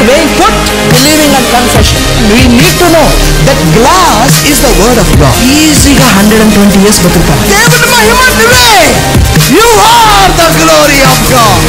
weighing put believing and confession we need to know that glass is the word of god ఈజీగా hundred and twenty years బతుకుతాం దేవుని మహిమ నువ్వే you are the glory of God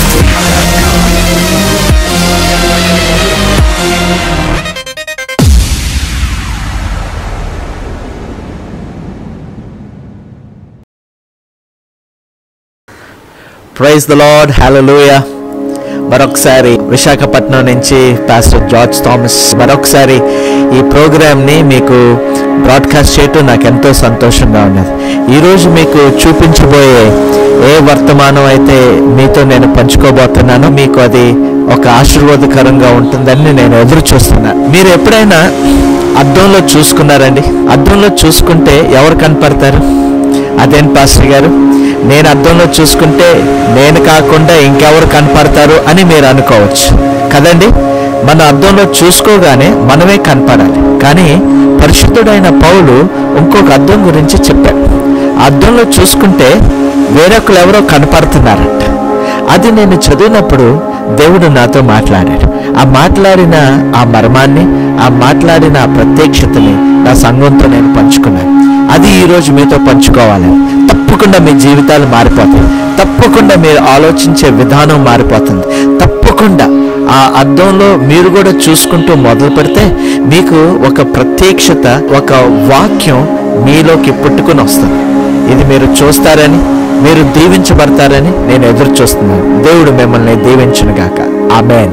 praise the Lord hallelujah మరొకసారి విశాఖపట్నం నుంచి pastor George Thomas మరొకసారి ఈ ప్రోగ్రామ్ని మీకు బ్రాడ్కాస్ట్ చేయటం నాకు ఎంతో సంతోషంగా ఉన్నది ఈరోజు మీకు చూపించబోయే ఏ వర్తమానం అయితే మీతో నేను పంచుకోబోతున్నానో మీకు అది ఒక ఆశీర్వాదకరంగా ఉంటుందని నేను ఎదురు చూస్తున్నాను మీరు ఎప్పుడైనా అద్దంలో చూసుకున్నారండి అద్దంలో చూసుకుంటే ఎవరు కనపడతారు అదేం పాస్టర్ గారు నేను అద్దంలో చూసుకుంటే నేను కాకుండా ఇంకెవరు కనపడతారు అని మీరు అనుకోవచ్చు కదండి మన అద్దంలో చూసుకోగానే మనమే కనపడాలి కానీ పరిశుద్ధుడైన పౌలు ఇంకొక అద్దం గురించి చెప్పాడు ఆ అద్దంలో చూసుకుంటే వేరొకరు ఎవరో కనపడుతున్నారంట అది నేను చదివినప్పుడు దేవుడు నాతో మాట్లాడాడు ఆ మాట్లాడిన ఆ మర్మాన్ని ఆ మాట్లాడిన ఆ ప్రత్యక్షతని నా సంఘంతో నేను పంచుకున్నాను అది ఈరోజు మీతో పంచుకోవాలి తప్పకుండా మీ జీవితాలు మారిపోతాయి తప్పకుండా మీరు ఆలోచించే విధానం మారిపోతుంది తప్పకుండా ఆ అద్దంలో మీరు కూడా చూసుకుంటూ మొదలు పెడితే మీకు ఒక ప్రత్యక్షత ఒక వాక్యం మీలోకి పుట్టుకుని వస్తుంది ఇది మీరు చూస్తారని మీరు దీవించబడతారని నేను ఎదురు చూస్తున్నాను దేవుడు మిమ్మల్ని దీవించునుగాక ఆమెన్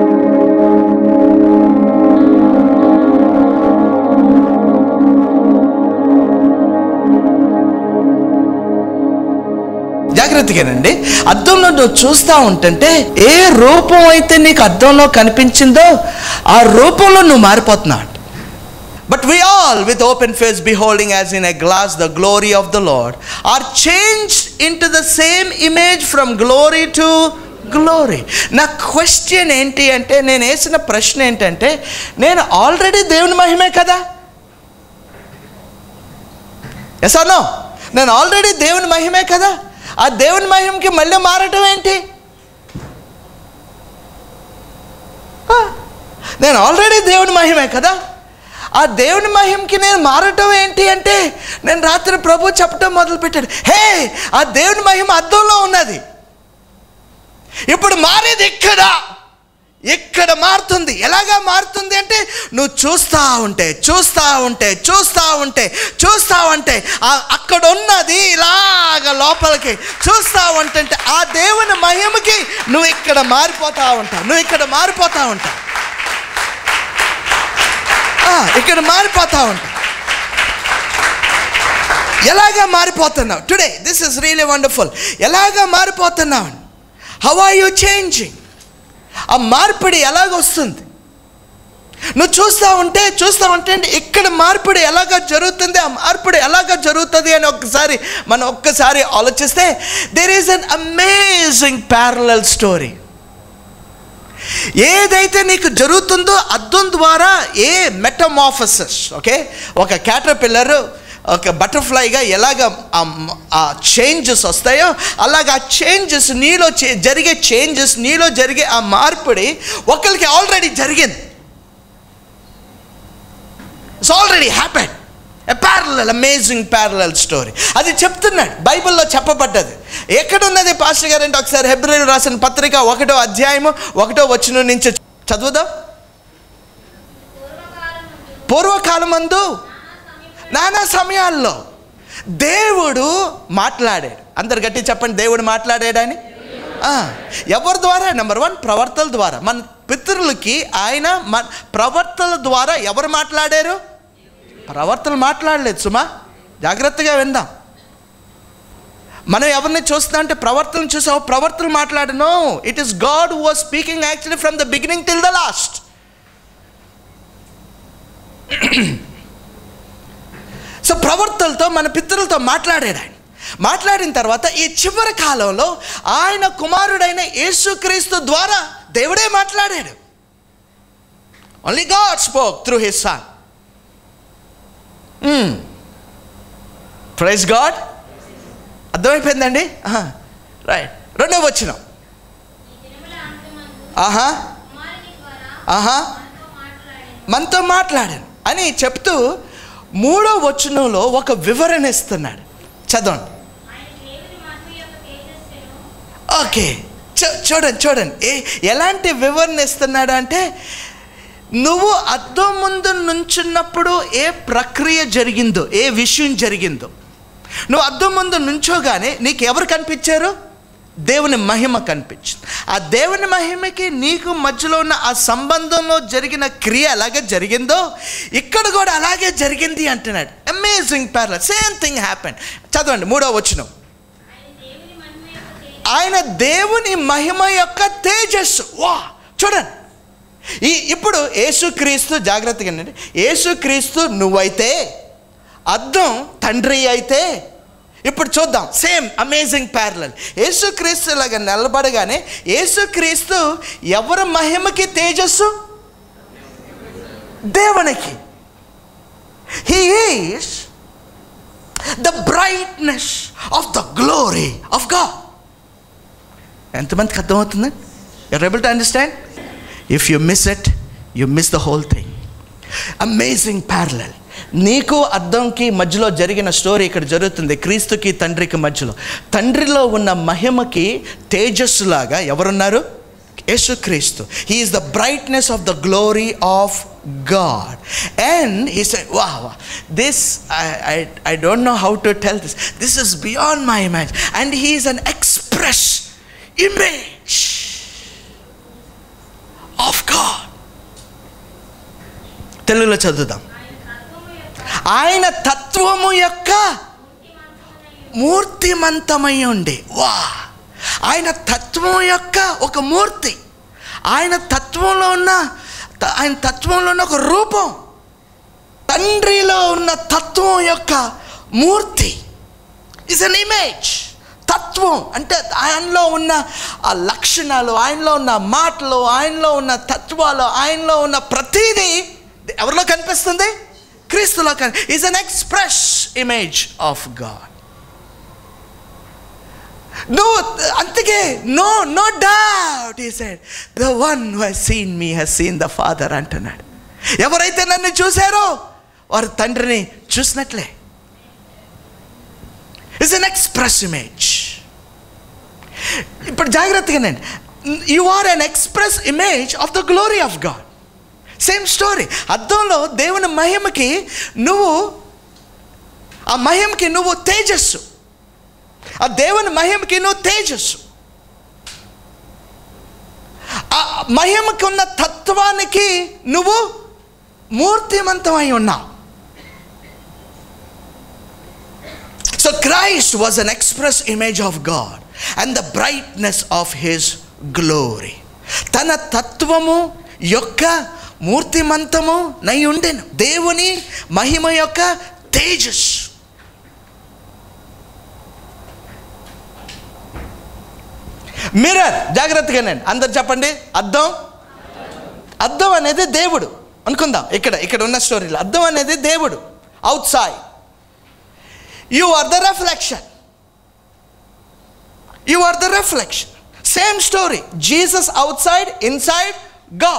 జాగ్రత్తగానండి అద్దంలో నువ్వు చూస్తూ ఉంటుంటే ఏ రూపం అయితే నీకు అద్దంలో కనిపించిందో ఆ రూపంలో నువ్వు మారిపోతున్నావు but we all with open face beholding as in a glass the glory of the lord are change into the same image from glory to glory నా క్వశ్చన్ ఏంటి అంటే నేను వేసిన ప్రశ్న ఏంటంటే నేను ఆల్రెడీ దేవుని మహిమే కదా ఎస్ నో నేను ఆల్రెడీ దేవుని మహిమే కదా ఆ దేవుని మహిమకి మళ్ళీ మారటం ఏంటి ఆ, నేను ఆల్రెడీ దేవుని మహిమే కదా ఆ దేవుని మహిమకి నేను మారటం ఏంటి అంటే నేను రాత్రి ప్రభు చెప్పటం మొదలుపెట్టాడు హే ఆ దేవుని మహిమ అద్దంలో ఉన్నది ఇప్పుడు మారేది ఇక్కడ ఇక్కడ మారుతుంది ఎలాగా మారుతుంది అంటే నువ్వు చూస్తూ ఉంటే చూస్తూ ఉంటే చూస్తూ ఉంటే చూస్తూ ఉంటే ఆ- అక్కడ ఉన్నది ఇలాగ లోపలికి చూస్తూ ఉంటుంటే ఆ దేవుని మహిమకి నువ్వు ఇక్కడ మారిపోతా ఉంటావు నువ్వు ఇక్కడ మారిపోతా ఉంటావు ఆ, ఇక్కడ మారిపోతా ఉంటావు ఎలాగా మారిపోతున్నావు today this is really wonderful ఎలాగా మారిపోతున్నావు హౌ ఆర్ యూ చేంజింగ్ ఆ మార్పిడి ఎలాగొస్తుంది నువ్వు చూస్తూ ఉంటే చూస్తూ ఉంటే అంటే ఇక్కడ మార్పిడి ఎలాగ జరుగుతుంది ఆ మార్పిడి ఎలాగ జరుగుతుంది అని ఒక్కసారి మనం ఒక్కసారి ఆలోచిస్తే there is an amazing parallel story ఏదైతే నీకు జరుగుతుందో అద్దం ద్వారా ఏ మెటమాఫసిస్ ఓకే ఒక క్యాటర్పిల్లర్ ఒక బటర్ఫ్లైగా ఎలాగ ఆ- ఆ చేంజెస్ వస్తాయో అలాగ ఆ చేంజెస్ నీలో చే- జరిగే చేంజెస్ నీలో జరిగే ఆ మార్పిడి ఒకరికి ఆల్రెడీ జరిగింది it's already happen a parallel amazing parallel story అది చెప్తున్నాడు బైబిల్లో చెప్పబడ్డది ఎక్కడున్నది పాస్టర్ గారు అంటే ఒకసారి హెబ్రిల్ రాసిన పత్రిక ఒకటో అధ్యాయము ఒకటో వచనం నుంచి చదువుదాం పూర్వకాలమందు నానా సమయాల్లో దేవుడు మాట్లాడాడు అందరు గట్టి చెప్పండి దేవుడు మాట్లాడాడని ఆ, ఎవరి ద్వారా నెంబర్ వన్ ప్రవర్తల ద్వారా మన పితరులకి ఆయన మన ప్రవర్తల ద్వారా ఎవరు మాట్లాడారు ప్రవర్తలు మాట్లాడలేదు సుమా జాగ్రత్తగా విందాం మనం ఎవరిని చూస్తున్నా అంటే ప్రవర్తన చూసావు ప్రవర్తన మాట్లాడను it is God who was speaking actually from the beginning till the last so ప్రవర్తలతో మన పితరులతో మాట్లాడాడు ఆయన మాట్లాడిన తర్వాత ఈ చివరి కాలంలో ఆయన కుమారుడైన యేసుక్రీస్తు ద్వారా దేవుడే మాట్లాడాడు only God spoke through his son praise God అర్థమైపోయిందండి రైట్ రెండో వచ్చిన ఆహా ఆహా మనతో మాట్లాడాను అని చెప్తూ మూడో వచనంలో ఒక వివరణ ఇస్తున్నాడు చదవండి ఓకే చూ- చూడండి చూడండి ఏ ఎలాంటి వివరణ ఇస్తున్నాడు అంటే నువ్వు అద్దం ముందు నుంచున్నప్పుడు ఏ ప్రక్రియ జరిగిందో ఏ విషయం జరిగిందో నువ్వు అద్దం ముందు నుంచోగానే నీకు ఎవరు కనిపించారు దేవుని మహిమ కనిపించింది ఆ దేవుని మహిమకి నీకు మధ్యలో ఉన్న ఆ సంబంధంలో జరిగిన క్రియ ఎలాగే జరిగిందో ఇక్కడ కూడా అలాగే జరిగింది అంటున్నాడు amazing parallel same thing happen చదవండి మూడో వచనం ఆయన దేవుని మహిమ యొక్క తేజస్సు వా చూడండి ఈ ఇప్పుడు యేసుక్రీస్తు జాగ్రత్తగా వినండి యేసుక్రీస్తు నువ్వైతే అద్దం తండ్రి అయితే ఇప్పుడు చూద్దాం సేమ్ అమేజింగ్ ప్యారలల్ యేసుక్రీస్తు లాగా నిలబడగానే యేసుక్రీస్తు ఎవరి మహిమకి తేజస్సు దేవునికి he is the brightness of the glory of God ఎంతమందికి అర్థమవుతుంది you're able to understand if you miss it you miss the whole thing amazing parallel నీకు అర్థంకి మధ్యలో జరిగిన స్టోరీ ఇక్కడ జరుగుతుంది క్రీస్తుకి తండ్రికి మధ్యలో తండ్రిలో ఉన్న మహిమకి తేజస్సులాగా ఎవరున్నారు యేసుక్రీస్తు he is the brightness of the glory of God and he said wow this I I don't know how to tell this this is beyond my image and he is an express image of God. తెలుగులో చదువుదాం ఆయన తత్వము యొక్క మూర్తిమంతమై ఉండి వా ఆయన తత్వం యొక్క ఒక మూర్తి ఆయన తత్వంలో ఉన్న త- ఆయన తత్వంలో ఉన్న ఒక రూపం తండ్రిలో ఉన్న తత్వం యొక్క మూర్తి ఇస్ అన్ ఇమేజ్ తత్వం అంటే ఆయనలో ఉన్న ఆ లక్షణాలు ఆయనలో ఉన్న మాటలు ఆయనలో ఉన్న తత్వాలు ఆయనలో ఉన్న ప్రతిదీ ఎవరిలో కనిపిస్తుంది క్రీస్తులో కని is an express image of God నువ్వు అంతకే no no doubt he said the one who he's seen me he's seen the father అంటున్నాడు ఎవరైతే నన్ను చూశారో వారు తండ్రిని చూసినట్లే ఇస్ అన్ ఎక్స్ప్రెస్ ఇమేజ్ ఇప్పుడు జాగ్రత్తగానండి you are an express image of the glory of God same story అద్దంలో దేవుని మహిమకి నువ్వు ఆ మహిమకి నువ్వు తేజస్సు ఆ దేవుని మహిమకి నువ్వు తేజస్సు ఆ మహిమకి ఉన్న తత్వానికి నువ్వు మూర్తిమంతమై ఉన్నావు So Christ was an express image of God and the brightness of his glory. తన తత్వము యొక్క మూర్తిమంతము నై ఉండెను దేవుని మహిమ యొక్క తేజస్ మిర్రర్ జాగ్రత్తగానండి అందరు చెప్పండి అద్దం అద్దం అనేది దేవుడు అనుకుందాం ఇక్కడ ఇక్కడ ఉన్న స్టోరీలో అద్దం అనేది దేవుడు outside you are the reflection you are the reflection same story Jesus outside inside గా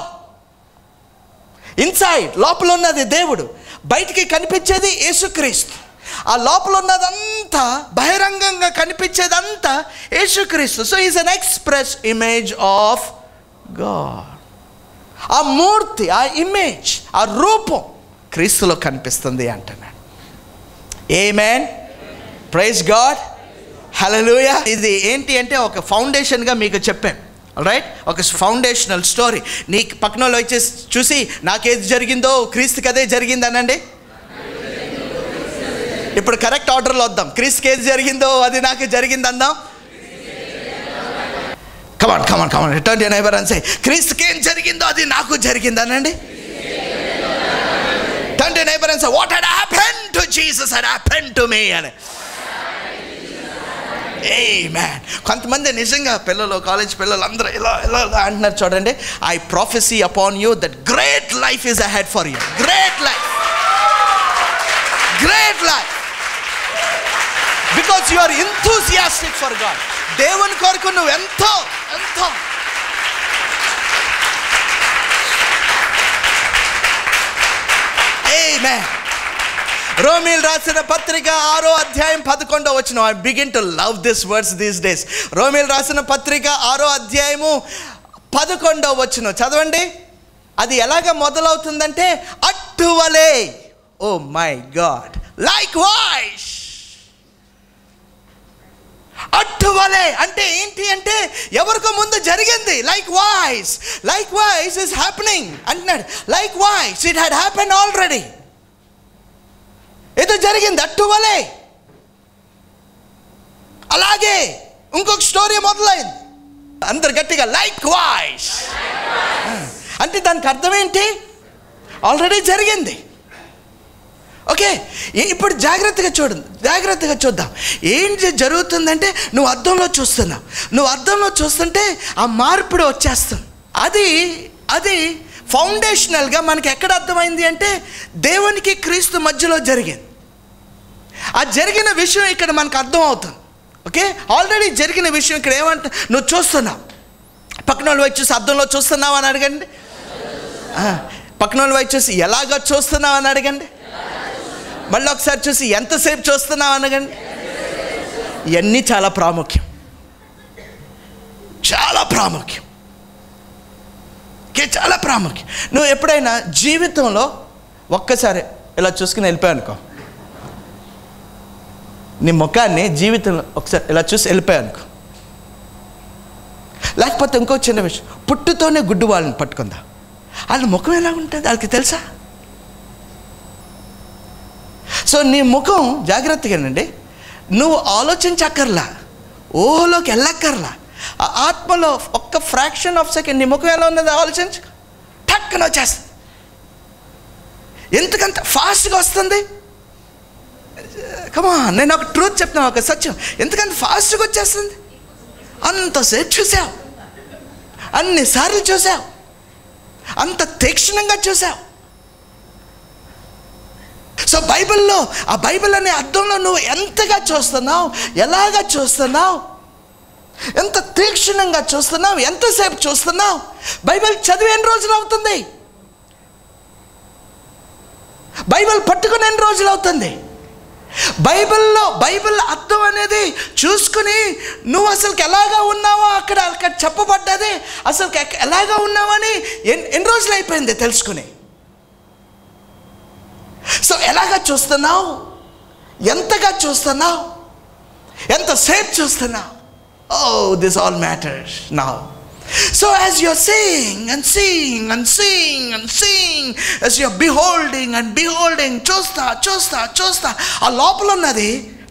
ఇన్సైడ్ లోపల ఉన్నది దేవుడు బయటికి కనిపించేది యేసుక్రీస్తు ఆ లోపల ఉన్నదంతా బహిరంగంగా కనిపించేదంతా యేసుక్రీస్తు so is an express image of God ఆ మూర్తి ఆ ఇమేజ్ ఆ రూపం క్రీస్తులో కనిపిస్తుంది అంటున్నాడు ఏమేన్ ప్రైజ్ గాడ్ హలలుయ ఇది ఏంటి అంటే ఒక ఫౌండేషన్గా మీకు చెప్పాను రైట్ ఒక ఫౌండేషనల్ స్టోరీ నీ పక్కన వాళ్ళు వచ్చేసి చూసి నాకేది జరిగిందో క్రీస్తుకి అదే జరిగింది అనండి ఇప్పుడు కరెక్ట్ ఆర్డర్లో వద్దాం క్రీస్తుకి ఏది జరిగిందో అది నాకు జరిగింది అందాం come on come on come on return to neighbour అని సే క్రీస్తుకి ఏం జరిగిందో అది నాకు జరిగింది అనండి టర్న్ టు నైబర్ అని say what had happen to Jesus had happen to me అని ఏ మ్యాన్ కొంతమంది నిజంగా పిల్లలు కాలేజ్ పిల్లలు అందరూ ఇలా ఇలా ఇలా అంటున్నారు చూడండి I prophesy upon you that great life is ahead for you great life great life because you are enthusiastic for God దేవుని కొరకు నువ్వు ఎంతో ఎంతో ఆమె రోమిల్ రాసిన పత్రిక ఆరో అధ్యాయం పదకొండో వచ్చిన I begin to love this words these days రోమిల్ రాసిన పత్రిక ఆరో అధ్యాయము పదకొండో వచ్చిన చదవండి అది ఎలాగ మొదలవుతుందంటే అట్టువలే oh my God likewise అట్టువలే అంటే ఏంటి అంటే ఎవరికో ముందు జరిగింది likewise likewise is happening అంటున్నాడు likewise it had happen already ఏదో జరిగింది అట్టువలే అలాగే ఇంకొక స్టోరీ మొదలైంది అందరు గట్టిగా లైక్ వాయిస్ అంటే దానికి అర్థం ఏంటి ఆల్రెడీ జరిగింది ఓకే ఈ- ఇప్పుడు జాగ్రత్తగా చూడండి జాగ్రత్తగా చూద్దాం ఏం జ- జరుగుతుందంటే నువ్వు అద్దంలో చూస్తున్నావు నువ్వు అద్దంలో చూస్తుంటే ఆ మార్పుడు వచ్చేస్తుంది అది అది ఫౌండేషనల్గా మనకి ఎక్కడ అర్థమైంది అంటే దేవునికి క్రీస్తు మధ్యలో జరిగింది ఆ జరిగిన విషయం ఇక్కడ మనకు అర్థం అవుతుంది ఓకే ఆల్రెడీ జరిగిన విషయం ఇక్కడ ఏమంట నువ్వు చూస్తున్నావు పక్కన వాళ్ళు వైపు చూసి అద్దంలో చూస్తున్నావు అని అడగండి ఆ, పక్కన వాళ్ళు వైపు చూసి ఎలాగ చూస్తున్నావు అని అడగండి మళ్ళీ ఒకసారి చూసి ఎంతసేపు చూస్తున్నావు అనగండి ఇవన్నీ చాలా ప్రాముఖ్యం చాలా ప్రాముఖ్యం ఓకే చాలా ప్రాముఖ్యం నువ్వు ఎప్పుడైనా జీవితంలో ఒక్కసారి ఇలా చూసుకుని వెళ్ళిపోయావు అనుకో నీ ముఖాన్ని జీవితంలో ఒకసారి ఇలా చూసి వెళ్ళిపోయావు అనుకో లేకపోతే ఇంకో చిన్న విషయం పుట్టుతోనే గుడ్డు వాళ్ళని పట్టుకుందా వాళ్ళ ముఖం ఎలా ఉంటుంది వాళ్ళకి తెలుసా సో నీ ముఖం జాగ్రత్తగానండి నువ్వు ఆలోచించక్కర్లా ఊహలోకి వెళ్ళక్కర్లా ఆ ఆత్మలో ఒక్క ఫ్రాక్షన్ ఆఫ్ సెకండ్ నీ ముఖం ఎలా ఉన్నది ఆలోచించు టక్కన వచ్చేస్తుంది ఎందుకంత ఫాస్ట్గా వస్తుంది కమా నేను ఒక ట్రూత్ చెప్తాను ఒక సత్యం ఎందుకంత ఫాస్ట్గా వచ్చేస్తుంది అంతసేపు చూసావు అన్నిసార్లు చూసావు అంత తీక్షణంగా చూసావు సో బైబిల్లో ఆ బైబిల్ అనే అర్థంలో నువ్వు ఎంతగా చూస్తున్నావు ఎలాగా చూస్తున్నావు ఎంత తీక్షణంగా చూస్తున్నావు ఎంతసేపు చూస్తున్నావు బైబిల్ చదివి ఎన్ని రోజులు అవుతుంది బైబిల్ పట్టుకుని ఎన్ని రోజులు అవుతుంది బైబిల్లో బైబిల్ అర్థం అనేది చూసుకుని నువ్వు అసలుకి ఎలాగా ఉన్నావో అక్కడ అక్కడ చెప్పబడ్డది అసలు ఎలాగా ఉన్నావని ఎన్ని ఎన్ని రోజులు అయిపోయింది తెలుసుకుని సో ఎలాగా చూస్తున్నావు ఎంతగా చూస్తున్నావు ఎంతసేపు చూస్తున్నావు ఓ దిస్ ఆల్ మ్యాటర్స్ నా so as you're seeing and seeing and seeing and seeing as you're beholding and beholding చూస్తా చూస్తా చూస్తా ఆ లోపల ఉన్నది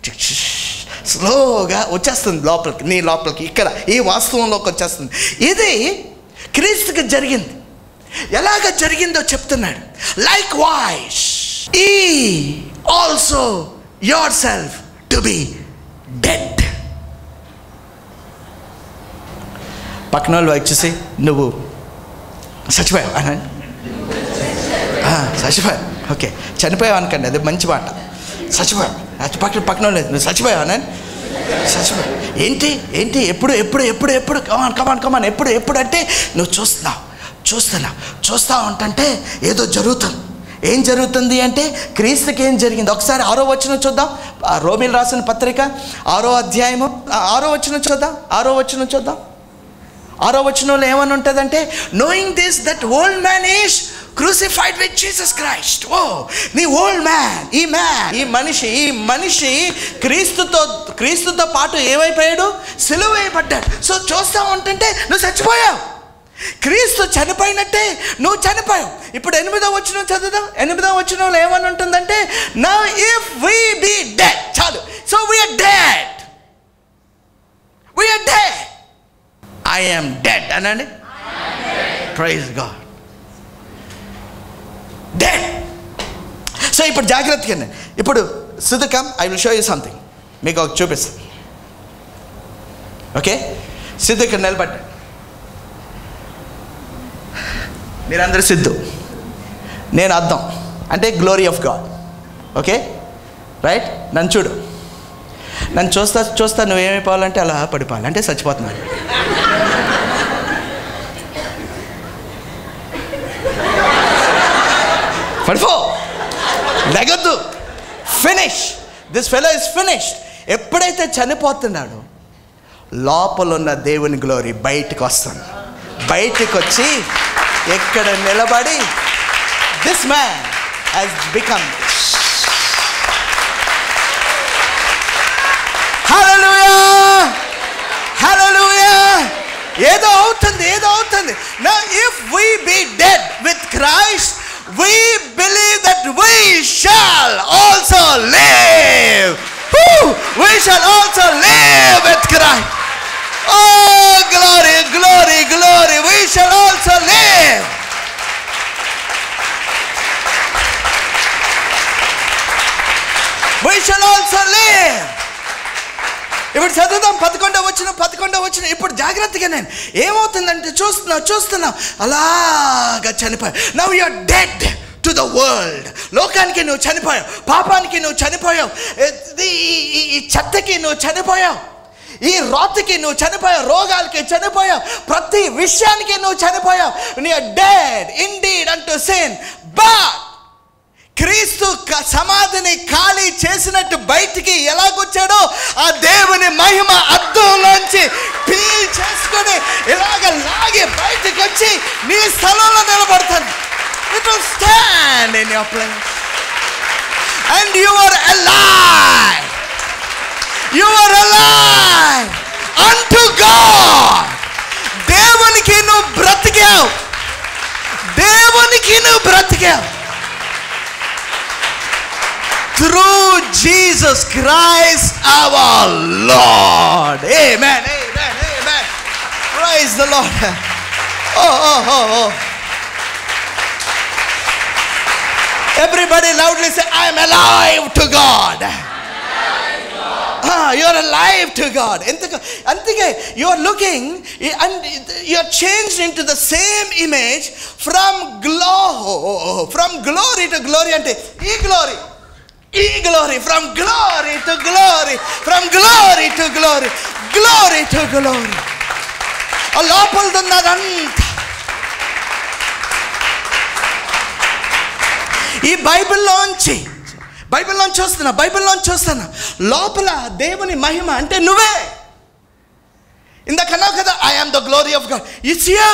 స్లోగా వచ్చేస్తుంది లోపలికి నీ లోపలికి ఇక్కడ ఈ వాస్తవంలోకి వచ్చేస్తుంది ఇది క్రీస్తుకి జరిగింది ఎలాగ జరిగిందో చెప్తున్నాడు likewise ye also yourself to be dead పక్కన వాళ్ళు వచ్చేసి నువ్వు చచ్చిపోయావు అని ఆ, చచ్చిపోయావు ఓకే చనిపోయావు అనకండి అది మంచి మాట చచ్చిపోయావు అది పక్కన పక్కన వాళ్ళు నువ్వు చచ్చిపోయావు అని చచ్చిపోయావు ఏంటి ఏంటి ఎప్పుడు ఎప్పుడు ఎప్పుడు ఎప్పుడు కమాన్ కమాన్ కమాన్ ఎప్పుడు ఎప్పుడు అంటే నువ్వు చూస్తున్నావు చూస్తున్నావు చూస్తావు అంటే ఏదో జరుగుతుంది ఏం జరుగుతుంది అంటే క్రీస్తుకి ఏం జరిగింది ఒకసారి ఆరో వచ్చిన చూద్దాం ఆ రోమిల్ రాసిన పత్రిక ఆరో అధ్యాయము ఆ, ఆరో వచ్చిన చూద్దాం ఆరో వచ్చిన చూద్దాం ఆరో వచనంలో ఏమని ఉంటుందంటే knowing this that old man is crucified with Jesus Christ oh నీ ఓల్డ్ మ్యాన్ ఈ మ్యాన్ ఈ మనిషి ఈ మనిషి క్రీస్తుతో క్రీస్తుతో పాటు ఏమైపోయాడు సిలువ వేయబడ్డాడు సో చూస్తా ఉంటుంటే నువ్వు చచ్చిపోయావు క్రీస్తు చనిపోయినట్టే నువ్వు చనిపోయావు ఇప్పుడు ఎనిమిదో వచ్చిన చదువుదాం ఎనిమిదో వచ్చినంలో ఏమని ఉంటుందంటే నా ఇఫ్ వీ బీ డెడ్ చాలు so we're dead we're dead I am dead అనండి ప్రైజ్ గాడ్ డెడ్ సో ఇప్పుడు జాగ్రత్తగా వినండి. ఇప్పుడు సుధకం I will show you something మీకు ఒక చూపిస్తాను ఓకే సిద్ధు ఇక్కడ నిలబడ్డా మీరందరూ సిద్ధు నేను అర్థం అంటే glory of God okay right నన్ను చూడు నన్ను చూస్తా చూస్తా నువ్వేమైపోవాలంటే అలా పడిపోవాలి అంటే చచ్చిపోతున్నాను పడిపో లెగద్దు finish this fellow is finished ఎప్పుడైతే చనిపోతున్నాడో లోపల ఉన్న దేవుని గ్లోరీ బయటికి వస్తుంది బయటికి వచ్చి ఎక్కడ నిలబడి this man has become hallelujah hallelujah ఏదో అవుతుంది ఏదో అవుతుంది నా if we be dead with Christ we believe that we shall also live we shall also live with Christ oh glory glory glory we shall also live we shall also live ఇప్పుడు చదువుదాం పదకొండవ వచ్చిన పదకొండవ వచ్చిన ఇప్పుడు జాగ్రత్తగా నేను ఏమవుతుందంటే చూస్తున్నా చూస్తున్నా అలాగా చనిపోయావు now you're dead to the world లోకానికి నువ్వు చనిపోయావు పాపానికి నువ్వు చనిపోయావు ఈ- ఈ- ఈ- ఈ చెత్తకి నువ్వు చనిపోయావు ఈ రాతికి నువ్వు చనిపోయావు రోగాలకి చనిపోయావు ప్రతి విషయానికి నువ్వు చనిపోయావు నీ డెడ్ ఇన్ డీడ్ అంటూ సేన్ బట్ క్రీస్తు క- సమాధిని ఖాళీ చేసినట్టు బయటికి ఎలాగొచ్చాడో ఆ దేవుని మహిమ అద్దంలోంచి పీల్ చేసుకొని ఇలాగ లాగి బయటికి వచ్చి నీ స్థలంలో నిలబడతాను it will stand in your place and you are alive you are alive అంటు గాడ్ దేవునికి నువ్వు బ్రతికావు దేవునికి నువ్వు బ్రతికావు through Jesus Christ our Lord. Amen. Amen. Amen. Praise the Lord. Oh, oh, oh, oh. Everybody loudly say, I am alive to God. Ah, you are alive to God. ఎందుకు అందుకే you are looking and you are changed into the same image from glory from glory to glory అంటే ఈ glory ఈ glory from glory to glory from glory to glory glory to glory ఆ లోపలదున్నదంతా ఈ బైబిల్లోంచి బైబిల్లోంచి చూస్తున్నా బైబిల్లోంచి చూస్తున్నా లోపల దేవుని మహిమ అంటే నువ్వే ఇందాకన్నావు కదా I am the glory of God it's you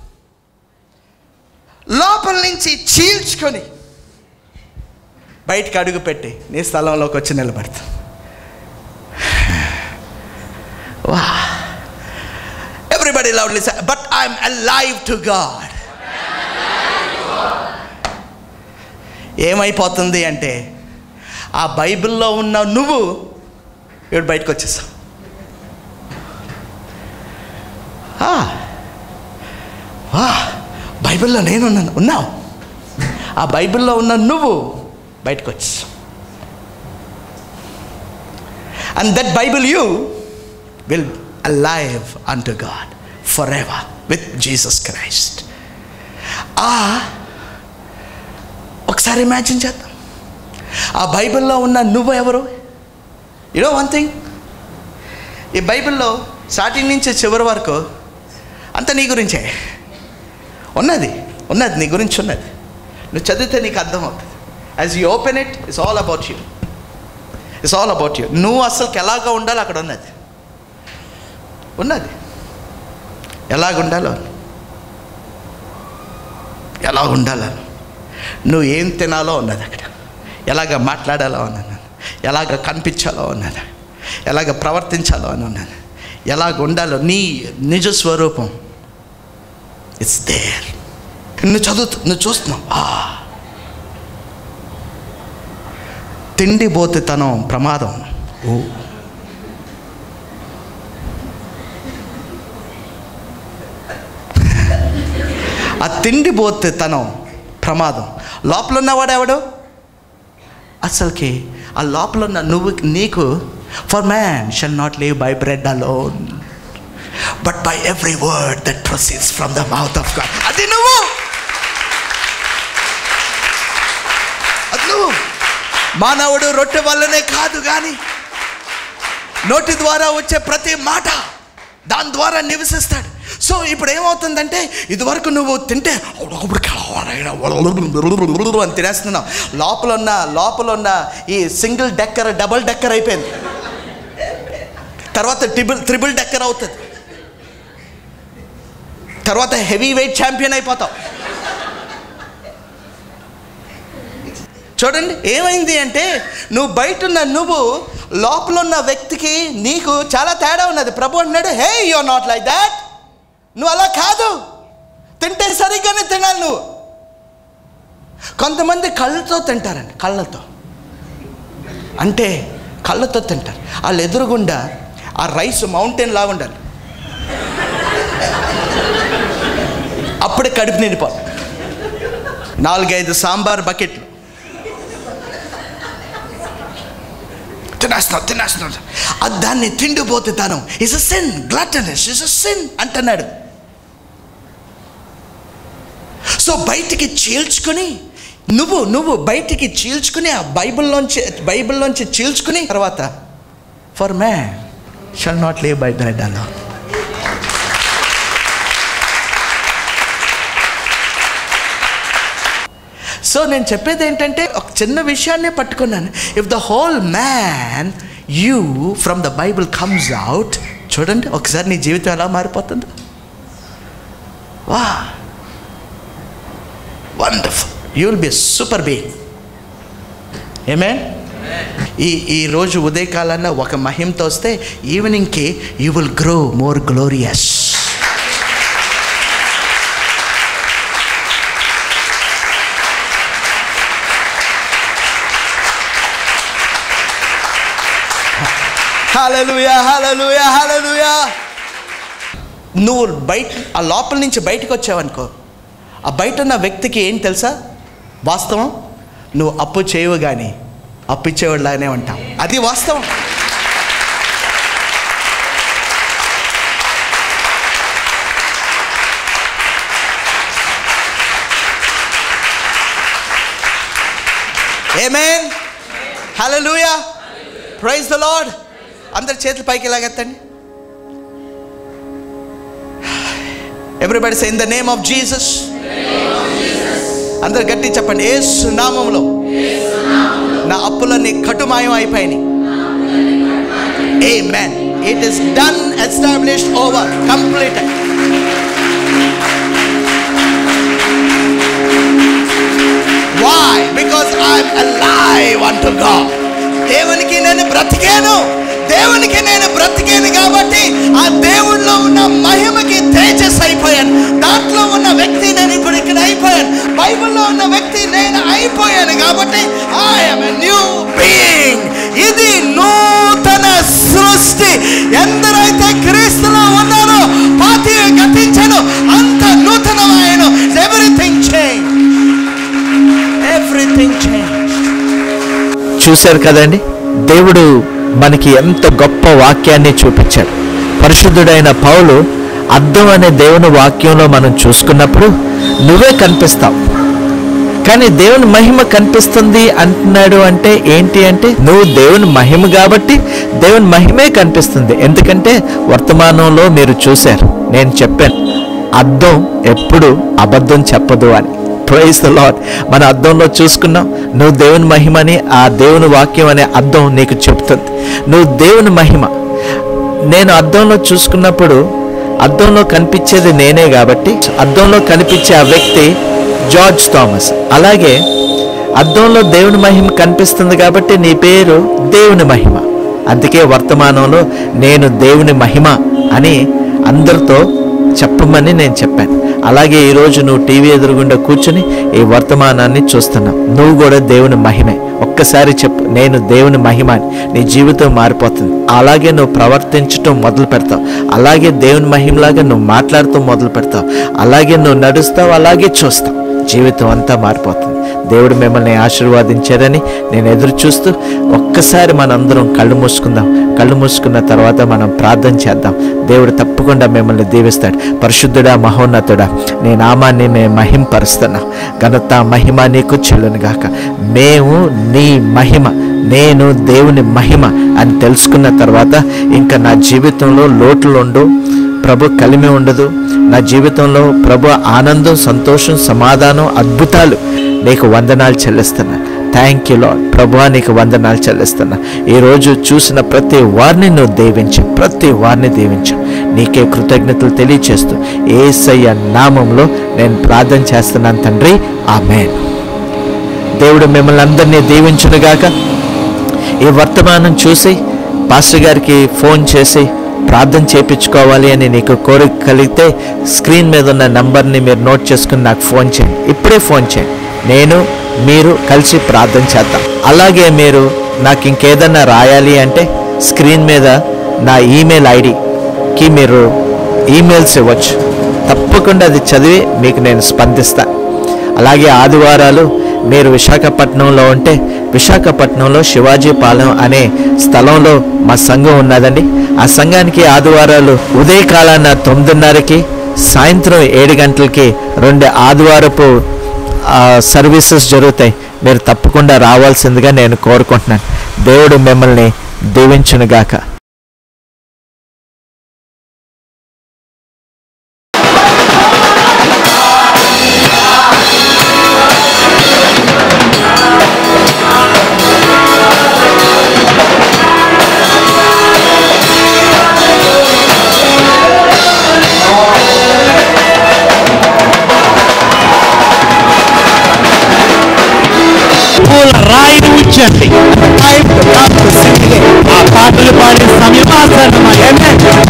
లోపల నుంచి చీల్చుకొని బయటికి అడుగు పెట్టి నీ స్థలంలోకి వచ్చి నిలబడతా wow everybody lovely but I'm alive to God ఏమైపోతుంది అంటే ఆ బైబిల్లో ఉన్న నువ్వు ఇప్పుడు బయటకు వచ్చేసావు ఆ, వా బైబిల్లో నేనున్నాను ఉన్నావు ఆ బైబిల్లో ఉన్న నువ్వు బయటకు వచ్చేసావు and that Bible you will alive unto God forever with Jesus Christ ఆ ఒకసారి ఇమాజిన్ చేద్దాం ఆ బైబిల్లో ఉన్న నువ్వు ఎవరు యూనో వన్ థింగ్ ఈ బైబిల్లో స్టార్టింగ్ నుంచి చివరి వరకు అంత నీ గురించే ఉన్నది ఉన్నది నీ గురించి ఉన్నది నువ్వు చదివితే నీకు అర్థమవుతుంది as you open it it's all about you it's all about you నువ్వు అసలుకి ఎలాగ ఉండాలో అక్కడ ఉన్నది ఉన్నది ఎలాగ ఉండాలో ఎలా ఉండాలో నువ్వు ఏం తినాలో ఉన్నది అక్కడ ఎలాగ మాట్లాడాలో ఉన్నది ఎలాగ కనిపించాలో ఉన్నది ఎలాగ ప్రవర్తించాలో అని ఉన్నది ఎలాగ ఉండాలో నీ నిజ స్వరూపం ఇట్స్ దేర్ నువ్వు చదువుతు నువ్వు చూస్తున్నావు ఆ. తిండి బోతుతనం ప్రమాదం ఓ ఆ తిండి బోతుతనం ప్రమాదం లోపల ఉన్నవాడు ఎవడు అసలుకి ఆ లోపల ఉన్న నువ్వు నీకు for man shall not live by bread alone but by every word that proceeds from the mouth of God అది నువ్వు అది నువ్వు మానవుడు రొట్టె వల్లనే కాదు కానీ నోటి ద్వారా వచ్చే ప్రతి మాట దాని ద్వారా నివసిస్తాడు సో ఇప్పుడు ఏమవుతుందంటే ఇదివరకు నువ్వు తింటే ఒకప్పుడు అని తినేస్తున్నాం లోపల ఉన్న లోపల ఉన్న ఈ సింగిల్ డెక్కర్ డబుల్ డెక్కర్ అయిపోయింది తర్వాత ట్రిబుల్ త్రిబుల్ డెక్కర్ అవుతుంది తర్వాత హెవీ వెయిట్ ఛాంపియన్ అయిపోతాం చూడండి ఏమైంది అంటే నువ్వు బయట ఉన్న నువ్వు లోపల ఉన్న వ్యక్తికి నీకు చాలా తేడా ఉన్నది ప్రభు అంటున్నాడు hey your not like that నువ్వు అలా కాదు తింటే సరిగ్గానే తినాలి నువ్వు కొంతమంది కళ్ళతో తింటారండి కళ్ళతో అంటే కళ్ళతో తింటారు వాళ్ళు ఎదురుగుండా ఆ రైస్ మౌంటైన్ లాగా ఉండాలి అప్పుడే కడుపు నిండిపోవాలి నాలుగైదు సాంబార్ బకెట్లు తినేస్తున్నావు తినేస్తున్నావు అది దాన్ని తిండిపోతే తను is a sin gluttonous is a sin అంటున్నాడు సో బయటికి చీల్చుకొని నువ్వు నువ్వు బయటికి చీల్చుకుని ఆ బైబిల్లోంచి బైబిల్లోంచి చీల్చుకుని తర్వాత for man shall not live by bread అలా సో నేను చెప్పేది ఏంటంటే ఒక చిన్న విషయాన్నే పట్టుకున్నాను if the whole man you from the Bible comes out చూడండి ఒకసారి నీ జీవితం ఎలా మారిపోతుందో వా wonderful you will be super being ఏమే ఈ ఈ రోజు ఉదయకాలాన ఒక మహిమతో వస్తే ఈవినింగ్కి you will grow more glorious hallelujah hallelujah hallelujah నువ్వు బయట ఆ లోపల నుంచి బయటకు వచ్చావనుకో ఆ బయట ఉన్న వ్యక్తికి ఏం తెలుసా వాస్తవం నువ్వు అప్పు చేయవు కానీ అప్పు ఇచ్చేవాడిలాగానే ఉంటావు అది వాస్తవం amen hallelujah praise the Lord అందరి చేతులు పైకి ఇలాగెత్తండి everybody say in the name of Jesus అందరు గట్టి చెప్పండి ఏసు నామంలో నా అప్పులన్నీ కటుమాయం అయిపోయినాయి amen it is done established over complete why because I'm alive అంటు గాడ్ దేవునికి నేను బ్రతికాను దేవునికి నేను బ్రతికాను కాబట్టి ఆ దేవుళ్ళో ఉన్న మహిమకి తేజస్ అయిపోయాను దాంట్లో ఉన్న వ్యక్తి నేను ఇప్పుడు ఇక్కడ అయిపోయాను బైబిల్లో ఉన్న వ్యక్తి నేను అయిపోయాను కాబట్టి ఐఎమ్ న్యూ బీయింగ్ ఇది నూతన సృష్టి ఎందరైతే క్రీస్తులో ఉన్నారో పాతి గతించను అంత నూతనమైన ఎవ్రీథింగ్ చేంజ్ ఎవ్రీథింగ్ చేంజ్ చూశారు కదండి దేవుడు మనకి ఎంత గొప్ప వాక్యాన్ని చూపించాడు పరిశుద్ధుడైన పౌలు అద్దం అనే దేవుని వాక్యంలో మనం చూసుకున్నప్పుడు నువ్వే కనిపిస్తావు కానీ దేవుని మహిమ కనిపిస్తుంది అంటున్నాడు అంటే ఏంటి అంటే నువ్వు దేవుని మహిమ కాబట్టి దేవుని మహిమే కనిపిస్తుంది ఎందుకంటే వర్తమానంలో మీరు చూశారు నేను చెప్పాను అద్దం ఎప్పుడు అబద్ధం చెప్పదు అని ప్రైజ్ ద లాడ్ మన అద్దంలో చూసుకున్నాం నువ్వు దేవుని మహిమని ఆ దేవుని వాక్యం అనే అద్దం నీకు చెప్తుంది నువ్వు దేవుని మహిమ నేను అద్దంలో చూసుకున్నప్పుడు అద్దంలో కనిపించేది నేనే కాబట్టి అద్దంలో కనిపించే ఆ వ్యక్తి జార్జ్ థామస్ అలాగే అద్దంలో దేవుని మహిమ కనిపిస్తుంది కాబట్టి నీ పేరు దేవుని మహిమ అందుకే వర్తమానంలో నేను దేవుని మహిమ అని అందరితో చెప్పమని నేను చెప్పాను అలాగే ఈరోజు నువ్వు టీవీ ఎదురుగుండా కూర్చుని ఈ వర్తమానాన్ని చూస్తున్నావు నువ్వు కూడా దేవుని మహిమే ఒక్కసారి చెప్పు నేను దేవుని మహిమ అని నీ జీవితం మారిపోతుంది అలాగే నువ్వు ప్రవర్తించటం మొదలు పెడతావు అలాగే దేవుని మహిమలాగా నువ్వు మాట్లాడుతూ మొదలు పెడతావు అలాగే నువ్వు నడుస్తావు అలాగే చూస్తావు జీవితం అంతా మారిపోతుంది దేవుడు మిమ్మల్ని ఆశీర్వాదించారని నేను ఎదురు చూస్తూ ఒక్కసారి మనందరం కళ్ళు మూసుకుందాం కళ్ళు మూసుకున్న తర్వాత మనం ప్రార్థన చేద్దాం దేవుడు తప్పకుండా మిమ్మల్ని దీవిస్తాడు పరిశుద్ధుడా మహోన్నతుడా నీ నామాన్ని మేము మహింపరుస్తున్నా ఘనత మహిమ నీకు చెల్లును గాక మేము నీ మహిమ నేను దేవుని మహిమ అని తెలుసుకున్న తర్వాత ఇంకా నా జీవితంలో లోటులుండు ప్రభు కలిమి ఉండదు నా జీవితంలో ప్రభు ఆనందం సంతోషం సమాధానం అద్భుతాలు నీకు వందనాలు చెల్లిస్తున్నా థ్యాంక్ యూ లాడ్ ప్రభా నీకు వందనాలు చెల్లిస్తున్నా ఈరోజు చూసిన ప్రతి వారిని నువ్వు దీవించు ప్రతి వారిని దీవించు నీకే కృతజ్ఞతలు తెలియచేస్తూ ఏసయ్య నామంలో నేను ప్రార్థన చేస్తున్నాను తండ్రి ఆమెన్ దేవుడు మిమ్మల్ని అందరినీ దీవించునుగాక ఈ వర్తమానం చూసి పాస్టర్ గారికి ఫోన్ చేసి ప్రార్థన చేయించుకోవాలి అని నీకు కోరిక కలిగితే స్క్రీన్ మీద ఉన్న నంబర్ని మీరు నోట్ చేసుకుని నాకు ఫోన్ చేయండి ఇప్పుడే ఫోన్ చేయండి నేను మీరు కలిసి ప్రార్థన చేద్దాం అలాగే మీరు నాకు ఇంకేదన్నా రాయాలి అంటే స్క్రీన్ మీద నా ఈమెయిల్ ఐడికి మీరు ఈమెయిల్స్ ఇవ్వచ్చు తప్పకుండా అది చదివి మీకు నేను స్పందిస్తాను అలాగే ఆదివారాలు మీరు విశాఖపట్నంలో ఉంటే విశాఖపట్నంలో శివాజీపాలెం అనే స్థలంలో మా సంఘం ఉన్నదండి ఆ సంఘానికి ఆదివారాలు ఉదయకాలాన తొమ్మిదిన్నరకి సాయంత్రం ఏడు గంటలకి రెండు ఆదివారపు ఆ, సర్వీసెస్ జరుగుతాయి మీరు తప్పకుండా రావాల్సిందిగా నేను కోరుకుంటున్నాను దేవుడు మిమ్మల్ని దీవించునుగాక పూల రాయిని ఉంచండి ఆ పాటలు పాడే సమయమాసన్నమయ్యండి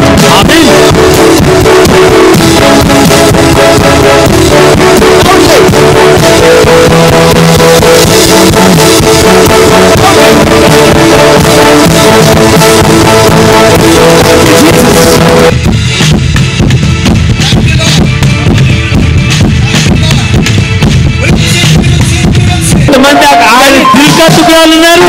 కొంతమంది ఆయన దిల్కత్తుకురాలు ఉన్నారు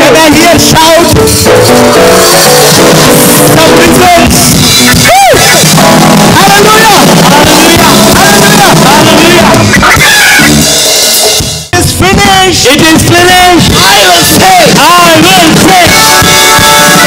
It is finished. I will say. I will say.